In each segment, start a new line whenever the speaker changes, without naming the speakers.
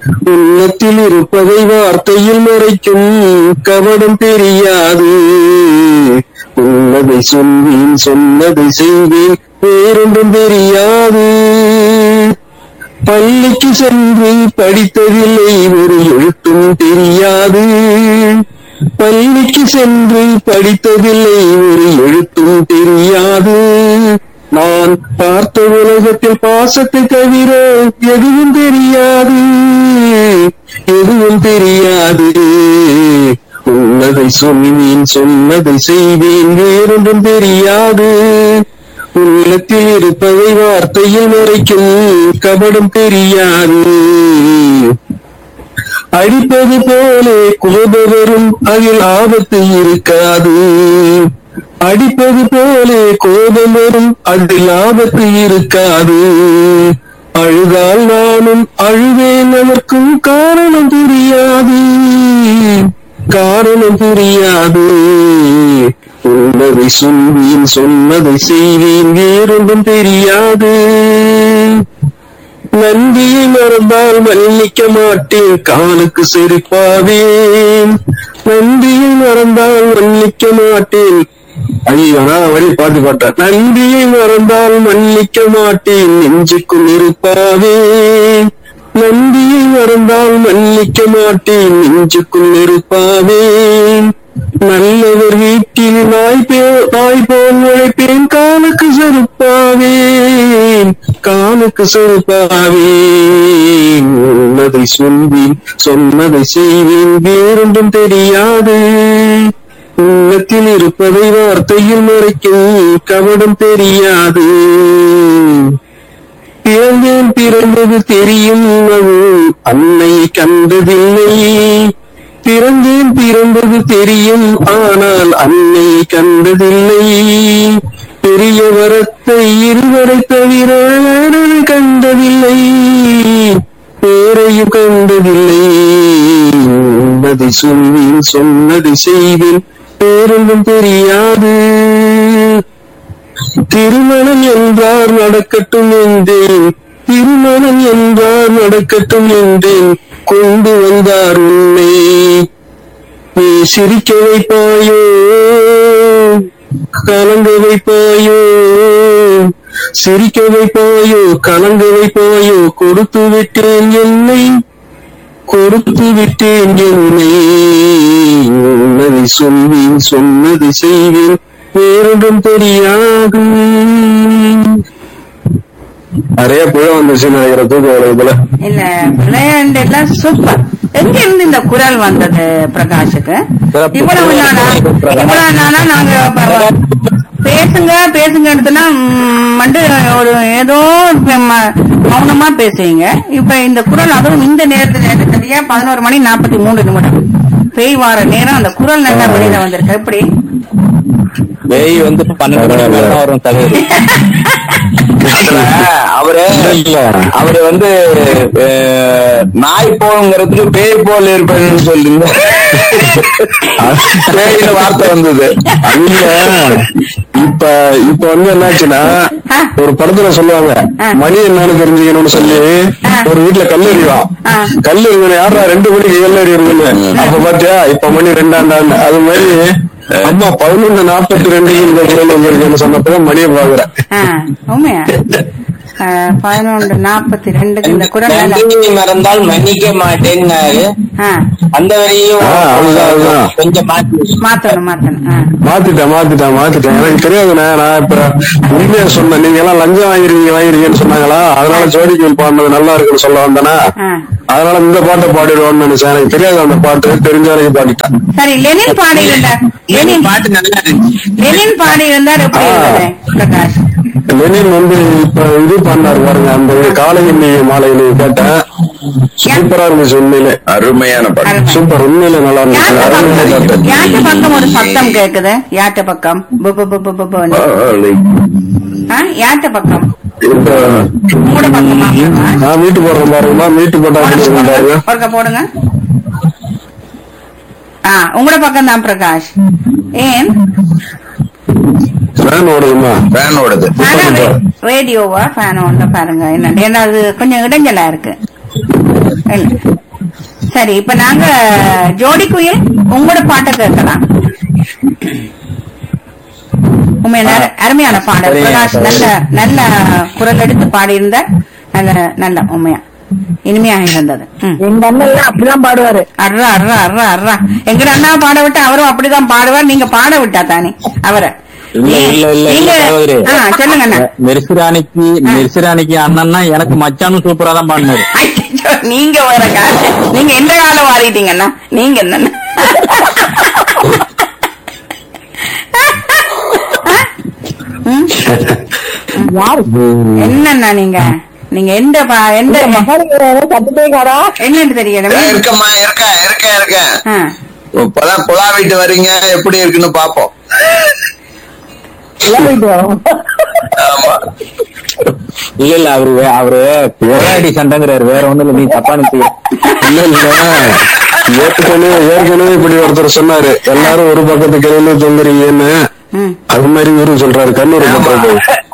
உள்ளத்தில் இருப்பதை வார்த்தையில் மறைக்கும் கவடம் தெரியாது உள்ளதை சொல்வேன் சொன்னதை செய்வேன் வேறொன்றும் தெரியாது பள்ளிக்கு சென்று படித்ததில்லை ஒரு எழுத்தும் தெரியாது பள்ளிக்கு சென்று படித்ததில்லை ஒரு எழுத்தும் தெரியாது நான் பார்த்த உலகத்தில் பாசத்தை தவிர எதுவும் தெரியாது எதுவும் தெரியாது உள்ளதை சொல்வேன் சொன்னதை செய்வேன் வேறொன்றும் தெரியாது உள்ளத்தில் இருப்பதை வார்த்தையில் மறைக்கும் கபடம் தெரியாது அடிப்பது போலே கோபம் வரும் அதில் ஆபத்து இருக்காது அடிப்பது போலே கோபம் வரும் அதில் ஆபத்து இருக்காது அழுதால் நானும் அழுவேன் அதற்கும் காரணம் புரியாது காரணம் புரியாது உள்ளதை சொல்வேன் சொன்னதை செய்வேன் வேறொன்றும் தெரியாது நன்றியை மறந்தால் மன்னிக்க மாட்டேன் காலுக்கு செருப்பாவேன் நன்றியை மறந்தால் மன்னிக்க மாட்டேன் ஐயோ நான் வழி பாட்டு பாட்டேன் நன்றியை மறந்தால் மன்னிக்க மாட்டேன் நெஞ்சுக்குள் இருப்பாவேன் நன்றியை மறந்தால் மன்னிக்க மாட்டேன் நெஞ்சுக்குள் இருப்பாவேன் நல்லவர் வீட்டில் நாய் பே நாய் போல் உழைப்பேன் காலுக்கு செருப்பாவேன் காலுக்கு செருப்பாவேன் உள்ளதை சொல்வேன் சொன்னதை செய்வேன் வேறொன்றும் தெரியாது உள்ளத்தில் இருப்பதை வார்த்தையில் மறைக்கும் கவடம் தெரியாது பிறந்தேன் பிறந்தது தெரியும் அது அன்னை கண்டதில்லை பிறந்தேன் பிறந்தது தெரியும் ஆனால் அன்னை கண்டதில்லை பெரிய வரத்தை இருவரை தவிர வேறொரு கண்டதில்லை பேரையும் கண்டதில்லை உள்ளதை சொல்வேன் சொன்னதை செய்வேன் பேரொன்றும் தெரியாது திருமணம் என்றார் நடக்கட்டும் என்றேன் திருமணம் என்றார் நடக்கட்டும் என்றேன் கொண்டு வந்தார் உன்னை நீ சிரிக்க வைப்பாயோ கலங்க வைப்பாயோ சிரிக்க வைப்பாயோ கலங்க வைப்பாயோ கொடுத்து விட்டேன் என்னை கொடுத்து விட்டேன் என்னை உள்ளதை சொல்வேன் சொன்னதை செய்வேன் வேறொன்றும் தெரியாது நிறைய புழ வந்துச்சு நினைக்கிற தூக்கம் வருதுல
இல்ல விளையாண்டு எல்லாம் சூப்பர் எங்க இருந்து இந்த குரல் வந்தது பிரகாஷுக்கு இவ்வளவு நாளா இவ்வளவு நாளா நாங்க ப- பேசுங்க பேசுங்கன்னு வந்து ஒரு ஏதோ ம- மௌனமா பேசுவீங்க இப்ப இந்த குரல் அதுவும் இந்த நேரத்துல எனக்கு சரியா பதினோரு மணி நாற்பத்தி மூணு நிமிடம் பேய் வார நேரம் அந்த குரல் நல்லா வெளியில வந்திருக்கு எப்படி
பேய் வந்து பன்னெண்டு மணி நேரம் தான் வரும் தலைவர் அதுல அவரு
இல்ல.
அவரு வந்து அஹ், நாய் போங்கிறதுக்கு பேய் போல் இருப்பேன்னு சொல்லிருந்த பேயில வார்த்தை வந்தது
இல்ல இப்ப இப்ப வந்து என்னாச்சுன்னா ஒரு படத்துல சொல்லுவாங்க மணி என்னன்னு தெரிஞ்சுக்கணும்னு சொல்லி ஒரு வீட்டுல கல் எறிவான்
ஆ.
கல் எறிவன யாரா ரெண்டு மணிக்கு கல் எறியுன்னு அப்ப பாத்தியா இப்ப மணி ரெண்டாண்டாண்டு அது மாதிரி அம்மா பதினொன்னு நாற்பத்தி ரெண்டுக்கு இந்த குரல் வந்திருக்குன்னு சொன்னப்பதான் மணியை பாக்குறேன்
ஆ, உண்மையா ஆ, பதினொன்று நாற்பத்தி ரெண்டுக்கு இந்த குரல் நல்லா
நன்றி மறந்தால் மன்னிக்க மாட்டேன்னாரு
ஆ,
அந்த வரையும்
ஆ, அதுதான், அதுதான்.
கொஞ்சம் மாத்தி
மாத்தணும் மாத்தணும் ஆ.
மாத்திட்டேன் மாத்திட்டேன் மாத்திட்டேன் எனக்கு தெரியாதுண்ணே நான் இப்ப உண்மையா சொன்னேன் நீங்க எல்லாம் லஞ்சம் வாங்கிருக்கீங்க வாங்கிருக்கீங்கன்னு சொன்னாங்களா அதனால ஜோடிக்கு பாடினது நல்லா இருக்குன்னு சொல்ல வந்தேனா
ஆ.
அதனால இந்த பாட்டை பாடிடுவோம்னு நினைச்சேன் எனக்கு தெரியாது அந்த பாட்டு தெரிஞ்ச வரைக்கும் பாடிட்டேன்
சரி லெனின் பாடி இருந்தார் லெனின்
பாட்டு நல்லா இருந்துச்சு
லெனின் பாடி இருந்தார் எப்படி
ஆ.
இருந்தது பிரகாஷ்
லெனின் வந்து இப்ப இது பண்ணாரு பாருங்க அந்த காலையில் மாலையில் கேட்டேன் சூப்பரா இருந்துச்சு உண்மையிலே
அருமையான
அருமை.
சூப்பர் உண்மையிலே நல்லா இருந்துச்சு
யார்கிட்ட
அருமையான
பக்கம்
பாட்டு
யார்கிட்ட பக்கம் ஒரு சத்தம் கேக்குது யார்கிட்ட பக்கம் பு, பு, பு, பு, பு, புன்னு. ஆ, யார்கிட்ட பக்கம்
இப்ப
உங்களோட பக்கமா பிரகாஷ்?
நான் மீட்டு போடுறேன் பாருங்கம்மா மீட்டு போட்டா
போடுங்க,
பாருங்க
போடுங்க. ஒருக்கா போடுங்க ஆ உங்களோட பக்கம் தான் பிரகாஷ் ஏன்
ஃபேன் ஓடுதுமா
ஃபேன் ஓடுது
ஆனா ரே- ரேடியோவா ஃபேன் ஒன்று பாருங்க என்ன ஏன்னா அது கொஞ்சம் இடைஞ்சலா இருக்கு இல்ல. சரி இப்ப நாங்க ஜோடி குயில் உங்களோட பாட்டை கேட்கலாம் உண்மை நல்ல- அருமையான பாடல்
சரிங்க,
பிரகாஷ்
சரி.
நல்ல நல்ல குரல் எடுத்து பாடியிருந்த நல்ல நல்ல உண்மையா இனிமையாக இருந்தது ம்.
எங்க அண்ணன் எல்லாம் அப்படிதான் பாடுவாரு
அர்ரா அர்ரா அர்ரா அர்ரா எங்கட அண்ணா பாட விட்டு அவரும் அப்படிதான் பாடுவார் நீங்க பாட விட்டா தானே அவரை
இல்ல இல்ல இல்ல இல்ல
நீங்க
சகோதரி.
ஆ, சொல்லுங்க அண்ணா
மெர்சிராணிக்கு மெர்சிராணிக்கு அண்ணன்னா எனக்கு மச்சானும் சூப்பரா தான் பாடினாரு
ஐயோ, நீங்க வேற கால நீங்க எந்த காலம் மாறிட்டீங்கண்ணா நீங்க என்ன
யாரு
என்னண்ணா நீங்க நீங்க எந்த பா- எந்த
சத்துட்டே காரா
என்னன்னு தெரியல
ஏன் இருக்கம்மா இருக்கேன் இருக்கேன் இருக்கேன்
ஆ.
இப்பதான் குழாவிட்டு வர்றீங்க எப்படி இருக்குன்னு பாப்போம் ஆமா
இல்ல இல்ல அவரு வே- அவரு ஒரே சண்டைங்கிறாரு வேற ஒண்ணும் இல்ல நீ தப்பா நினைச்சு
இல்ல இல்ல ஏற்கனவே ஏற்கனவே இப்படி ஒருத்தர் சொன்னாரு எல்லாரும் ஒரு பக்கத்து கிளையில தொங்குறீங்கன்னு
ம்.
அது மாதிரி இவரும் சொல்றாரு கண்ணூர் பண்றது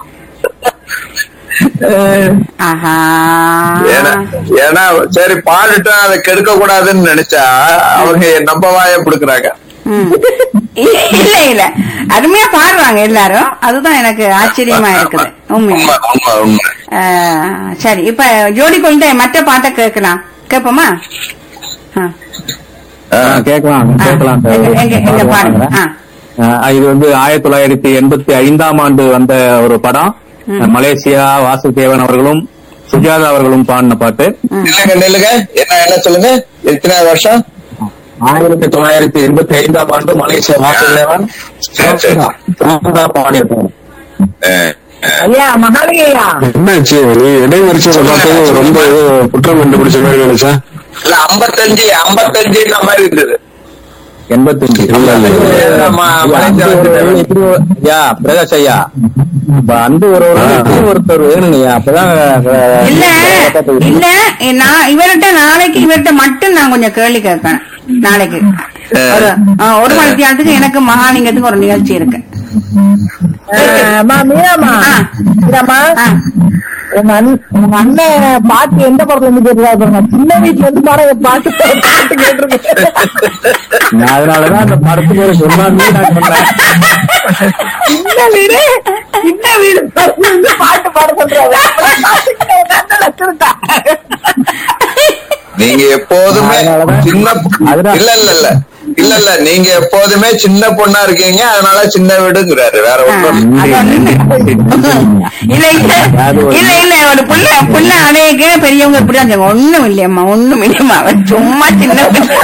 ஆஹா
ஏன்னா ஏன்னா சரி பாடிட்டோம் அதை கெடுக்க கூடாதுன்னு நினைச்சா அவங்க நம்ம வாய புடுக்குறாங்க
ம். இல்ல இல்ல அருமையா பாடுறாங்க எல்லாரும் அதுதான் எனக்கு ஆச்சரியமா இருக்குது உண்மையா
உண்மை உண்மை உண்மை
ஆ, சரி இப்ப ஜோடி கொண்ட மற்ற பாட்டை கேட்கலாம் கேட்போமா ஆ.
ஆ, கேட்கலாம்
ஆ,
கேட்கலாம்
எங்க- எங்க- எங்க பாடுங்க ஆ.
ஆ, இது வந்து ஆயிரத்தி தொள்ளாயிரத்தி எண்பத்தி ஐந்தாம் ஆண்டு வந்த ஒரு படம் மலேசியா வாசுதேவன் அவர்களும் சுஜாதா அவர்களும் பாடின பாட்டு
நில்லுங்க நில்லுங்க என்ன என்ன சொல்லுங்க எத்தனை வருஷம்
ஆயிரத்தி தொள்ளாயிரத்தி எண்பத்தி ஐந்தாம் ஆண்டு மலேசியா வாசுதேவன்
சரி, சரி.
சுஜாதா பாடியிருப்பாங்க
அஹ்,
ஐயா மகாலிங்கய்யா
என்னாச்சு நீ இடைமறிச்சதை பார்த்தது ரொம்ப ஏதோ குற்றம் கண்டுபிடிச்ச மாதிரி நினைச்சேன்
இல்ல ஐம்பத்தஞ்சு ஐம்பத்தஞ்சு இந்த மாதிரி இருந்தது
எண்பத்தஞ்சு
இல்ல, இல்ல, இல்ல.
ஆமா, மலேசியா வாசுதேவன்.
இப்படி ஒரு- ஐயா பிரகாஷ் ஐயா இப்ப அன்பு ஒரு ஒருத்தர் வேணுங்க ஐயா அப்பதான்
இல்ல இல்ல நான் இவர்கிட்ட நாளைக்கு இவர்கிட்ட மட்டும் நான் கொஞ்சம் கேள்வி கேட்கணும் நாளைக்கு ஒரு ஆ, ஒரு மணி தியானத்துக்கு எனக்கு மகாலிங்கத்துக்கு ஒரு நிகழ்ச்சி இருக்கு
அம்மா மீனாமா
ஆ.
மீனாமா
ஆ.
உங்க அண்ணன் உங்க அண்ணன் பாட்டு எந்த படத்துல இருந்து கேட்டுருக்காரு பாருங்க சின்ன வீட்டுல இருந்து பாருங்க பாட்டு பாட்டு கேட்டிருக்கேன்
நான் அதனாலதான் அந்த படத்துக்கு ஒரு சொன்னான்னு நான் சொன்னேன்
சின்ன வீடு சின்ன வீடு படத்துல இருந்து பாட்டு பாட சொல்றாரு நல்ல லட்சணம் தான்.
நீங்க எப்போதுமே
அதனாலதான்
சின்ன
அதுதான்.
இல்ல இல்ல இல்ல இல்ல இல்ல நீங்க எப்போதுமே சின்ன பொண்ணா இருக்கீங்க அதனால சின்ன வீடுங்கிறாரு வேற
ஆ,
ஒன்றும்
அது ஒண்ணு இல்ல இல்ல இல்ல இல்ல ஒரு புள்ள புள்ள அடையக்கு பெரியவங்க இப்படிதான் சொல்லுவாங்க ஒண்ணும் இல்லையம்மா ஒண்ணும் இல்லையம்மா அவன் சும்மா சின்ன பிள்ளை.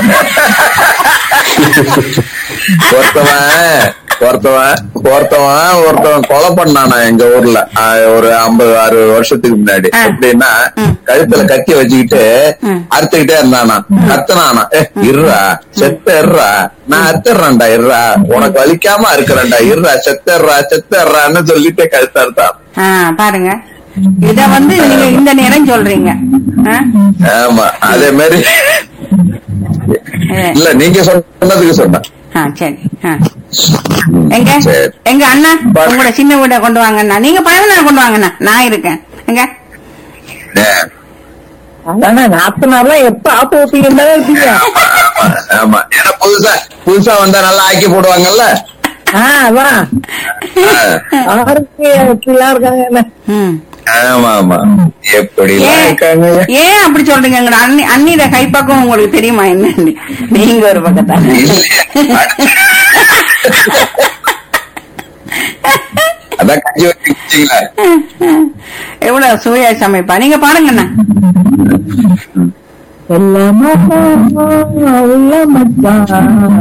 ஒருத்தவன் ஒருத்தவன் ஒருத்தவன் ஒருத்தவன் கொலை பண்ணானா எங்க ஊர்ல ஆஹ், ஒரு ஐம்பது அறுபது வருஷத்துக்கு முன்னாடி
ஆ.
எப்படின்னா
ம்.
கழுத்துல கத்தி வச்சுக்கிட்டு
ம்.
அறுத்துக்கிட்டே இருந்தானா கத்துனானா "ஏ, இருடா செத்த இருறா நான் அறுத்துறேன்டா இருறா உனக்கு வலிக்காம அறுக்கிறேன்டா இருறா செத்தர்றா செத்தர்றான்னு சொல்லிட்டு கழுத்த அறுத்தான்
ஆ, பாருங்க இத வந்து நீங்க இந்த நேரம் சொல்றீங்க ஆ?
ஆமா அதே மாதிரி இல்ல நீங்க சொன்னதுக்கு சொன்னேன்
ஆ, சரி ஆ. எங்க
சரி.
எங்க அண்ணா உங்களோட சின்ன வீட கொண்டு வாங்கண்ணா நீங்க பதினாறு கொண்டு வாங்கண்ணா நான் இருக்கேன் எங்க
ஏ,
அதானே நாத்தனார்லாம் எப்ப ஆப்பு வைப்பீங்கன்னு தானே இருக்கீங்க
ஆமா, ஆமா ஏன்னா புதுசா புதுசா வந்தா நல்லா ஆக்கி போடுவாங்கல்ல
ஆ அதான்
ஆ.
யாருக்கு எப்படிலாம் இருக்காங்க என்ன
ம்.
ஆமா ஆமா எப்படி
ஏன்
இருக்காங்க
ஏன் அப்படி சொல்றீங்க எங்க அண்ணி அண்ணிட கைப்பக்கம் உங்களுக்கு தெரியுமா என்னன்னு நீங்க ஒரு பக்கத்தான
அதான் கஞ்சி வச்சு குடிச்சீங்களா
எவ்வளவு சுவையா சமைப்பா நீங்க பாருங்கண்ணா
எல்லாமா உள்ள மச்சான்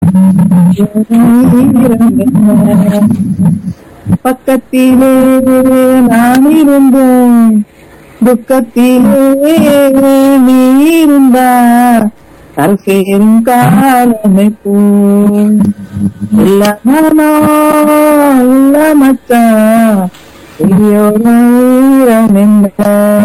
பக்கத்திலே நான் இருந்தேன் துக்கத்திலே நீ இருந்தா கரசேரும் காலமை போ எல்லாமா உள்ள மச்சான் பெரியோர உயிரம் என்ன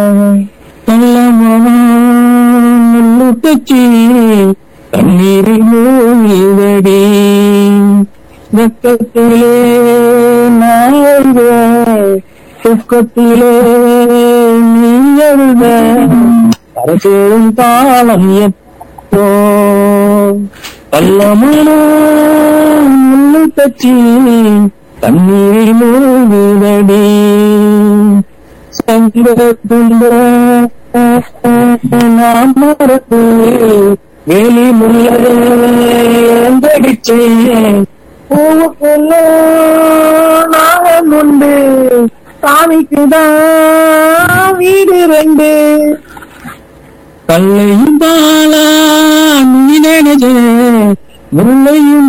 முள்ளுக்குச்சி தண்ணீரில் மூழ்கிவடி வெக்கத்திலே நான் எழுத துக்கத்திலே நீ எழுத
அரசேரும் காலம் எப்போ கள்ளமனோ முள்ளு தச்சி தண்ணீரில் மூழ்குதடி சங்கரத்துள்ள நாம் மறந்து வேலி முள்ளடிச்சேன் பூவுக்குள்ள நாகம் உண்டு சாமிக்குதான் வீடு ரெண்டு கல்லையும் பாலா நீ நினைச்ச முல்லையும்